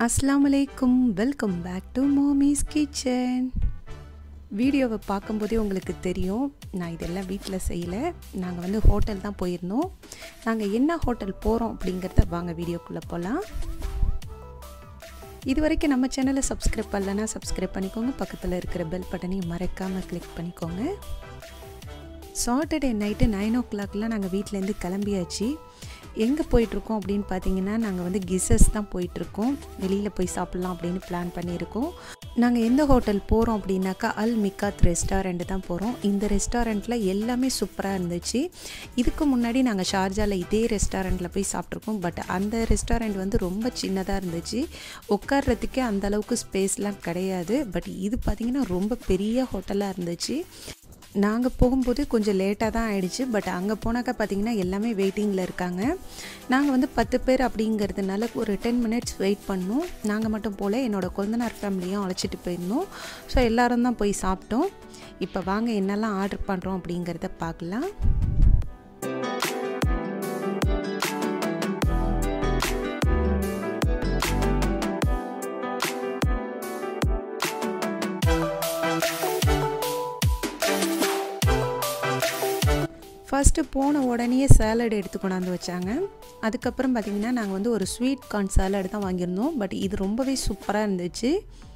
அஸ்ஸலாமு அலைக்கும் welcome back to mommy's kitchen வீடியோவை பார்க்கும்போதே உங்களுக்கு தெரியும் நான் இதெல்லாம் வீட்டில் செய்யலை நாங்கள் வந்து ஹோட்டல் தான் போயிருந்தோம் நாங்கள் என்ன ஹோட்டல் போகிறோம் அப்படிங்கிறத வாங்க வீடியோக்குள்ளே போகலாம் இது வரைக்கும் நம்ம சேனலை சப்ஸ்கிரைப் பண்ணலன்னா சப்ஸ்கிரைப் பண்ணிக்கோங்க பக்கத்தில் இருக்கிற பெல் பட்டனையும் மறக்காமல் கிளிக் பண்ணிக்கோங்க சாட்டர்டே நைட்டு நைன் ஓ கிளாக்லாம் நாங்கள் வீட்டிலேருந்து கிளம்பியாச்சு எங்கே போயிட்டுருக்கோம் அப்படின்னு பார்த்தீங்கன்னா நாங்கள் வந்து கிசஸ் தான் போயிட்டுருக்கோம் வெளியில் போய் சாப்பிட்லாம் அப்படின்னு பிளான் பண்ணியிருக்கோம் நாங்கள் எந்த ஹோட்டல் போகிறோம் அப்படின்னாக்கா அல் மிக்காத் ரெஸ்டாரண்ட் தான் போகிறோம் இந்த ரெஸ்டாரண்ட்டில் எல்லாமே சூப்பராக இருந்துச்சு இதுக்கு முன்னாடி நாங்கள் ஷார்ஜாவில் இதே ரெஸ்டாரண்ட்டில் போய் சாப்பிட்ருக்கோம் பட் அந்த ரெஸ்டாரண்ட் வந்து ரொம்ப சின்னதாக இருந்துச்சு உட்கார்றதுக்கே அந்தளவுக்கு ஸ்பேஸ்லாம் கிடையாது பட் இது பார்த்திங்கன்னா ரொம்ப பெரிய ஹோட்டலாக இருந்துச்சு நாங்கள் போகும்போது கொஞ்சம் லேட்டாக தான் ஆயிடுச்சு பட் அங்கே போனாக்கா பார்த்தீங்கன்னா எல்லாமே வெயிட்டிங்கில் இருக்காங்க நாங்கள் வந்து பத்து பேர் அப்படிங்கிறதுனால ஒரு டென் மினிட்ஸ் வெயிட் பண்ணோம் நாங்கள் மட்டும் போல் என்னோடய கொந்தனார் ஃபேமிலியும் அழைச்சிட்டு போயிருந்தோம் ஸோ எல்லோரும் தான் போய் சாப்பிட்டோம் இப்போ வாங்க என்னெல்லாம் ஆர்டர் பண்ணுறோம் அப்படிங்கிறத பார்க்கலாம் ஃபஸ்ட்டு போன உடனே சேலட் எடுத்து கொண்டாந்து வச்சாங்க அதுக்கப்புறம் பார்த்திங்கன்னா நாங்கள் வந்து ஒரு ஸ்வீட் கார்ன் சேலட் தான் வாங்கியிருந்தோம் பட் இது ரொம்பவே சூப்பராக இருந்துச்சு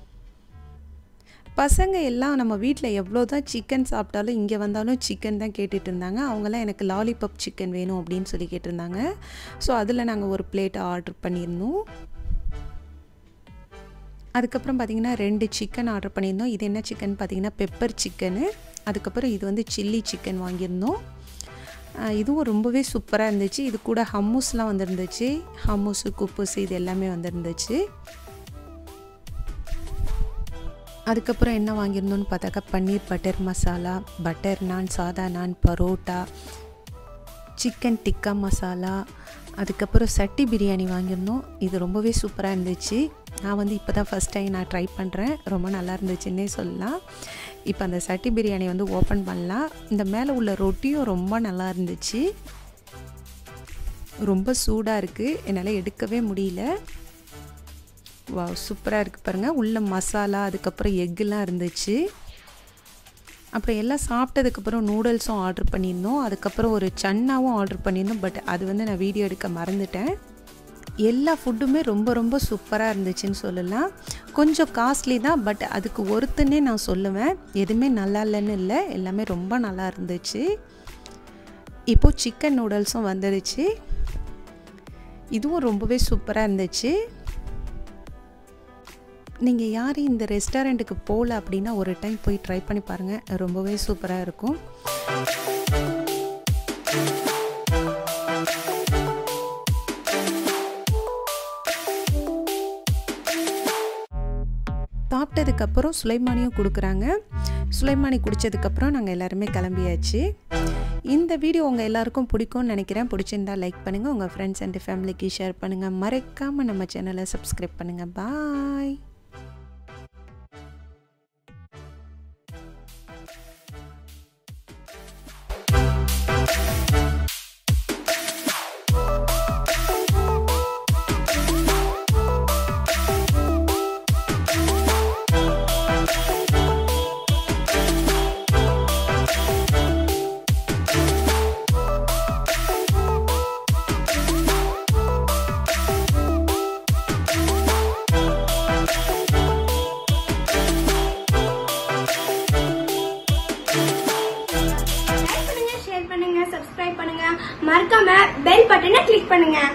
பசங்க எல்லாம் நம்ம வீட்டில் எவ்வளோ தான் சிக்கன் சாப்பிட்டாலும் இங்கே வந்தாலும் சிக்கன் தான் கேட்டுட்டு இருந்தாங்க அவங்களாம் எனக்கு லாலிபப் சிக்கன் வேணும் அப்படின்னு சொல்லி கேட்டிருந்தாங்க ஸோ அதில் நாங்கள் ஒரு பிளேட் ஆர்டர் பண்ணியிருந்தோம் அதுக்கப்புறம் பார்த்திங்கன்னா ரெண்டு சிக்கன் ஆர்டர் பண்ணியிருந்தோம் இது என்ன சிக்கன் பார்த்திங்கன்னா பெப்பர் சிக்கனு அதுக்கப்புறம் இது வந்து சில்லி சிக்கன் வாங்கியிருந்தோம் இதுவும் ரொம்பவே சூப்பராக இருந்துச்சு இது கூட ஹம்மூஸ்லாம் வந்துருந்துச்சு ஹம்மூஸு குப்பூஸ் இது எல்லாமே வந்துருந்துச்சு அதுக்கப்புறம் என்ன வாங்கியிருந்தோன்னு பார்த்தாக்கா பன்னீர் பட்டர் மசாலா பட்டர் நான் சாதா நான் பரோட்டா சிக்கன் டிக்கா மசாலா அதுக்கப்புறம் சட்டி பிரியாணி வாங்கியிருந்தோம் இது ரொம்பவே சூப்பராக இருந்துச்சு நான் வந்து இப்போ தான் ஃபஸ்ட் டைம் நான் ட்ரை பண்ணுறேன் ரொம்ப நல்லா இருந்துச்சுன்னே சொல்லலாம் இப்போ அந்த சட்டி பிரியாணி வந்து ஓப்பன் பண்ணலாம் இந்த மேலே உள்ள ரொட்டியும் ரொம்ப நல்லா இருந்துச்சு ரொம்ப சூடாக இருக்குது என்னால் எடுக்கவே முடியல வா சூப்பராக இருக்குது பாருங்கள் உள்ள மசாலா அதுக்கப்புறம் எக்குலாம் இருந்துச்சு அப்புறம் எல்லாம் சாப்பிட்டதுக்கப்புறம் நூடுல்ஸும் ஆர்டர் பண்ணியிருந்தோம் அதுக்கப்புறம் ஒரு சன்னாவும் ஆர்டர் பண்ணியிருந்தோம் பட் அது வந்து நான் வீடியோ எடுக்க மறந்துட்டேன் எல்லா ஃபுட்டுமே ரொம்ப ரொம்ப சூப்பராக இருந்துச்சுன்னு சொல்லலாம் கொஞ்சம் காஸ்ட்லி தான் பட் அதுக்கு ஒருத்தனே நான் சொல்லுவேன் எதுவுமே நல்லா இல்லைன்னு இல்லை எல்லாமே ரொம்ப நல்லா இருந்துச்சு இப்போது சிக்கன் நூடுல்ஸும் வந்துடுச்சு இதுவும் ரொம்பவே சூப்பராக இருந்துச்சு நீங்கள் யாரும் இந்த ரெஸ்டாரண்ட்டுக்கு போகல அப்படின்னா ஒரு டைம் போய் ட்ரை பண்ணி பாருங்கள் ரொம்பவே சூப்பராக இருக்கும் சாப்பிட்டதுக்கப்புறம் சுலைமானியும் கொடுக்குறாங்க சுலைமானி குடித்ததுக்கப்புறம் நாங்கள் எல்லாருமே கிளம்பியாச்சு இந்த வீடியோ உங்கள் எல்லாருக்கும் பிடிக்கும்னு நினைக்கிறேன் பிடிச்சிருந்தா லைக் பண்ணுங்கள் உங்கள் ஃப்ரெண்ட்ஸ் அண்ட் ஃபேமிலிக்கு ஷேர் பண்ணுங்கள் மறக்காமல் நம்ம சேனலை சப்ஸ்கிரைப் பண்ணுங்கள் பாய் சப்ஸ்கிரைப் பண்ணுங்க மறக்காம பெல் பட்டனை கிளிக் பண்ணுங்க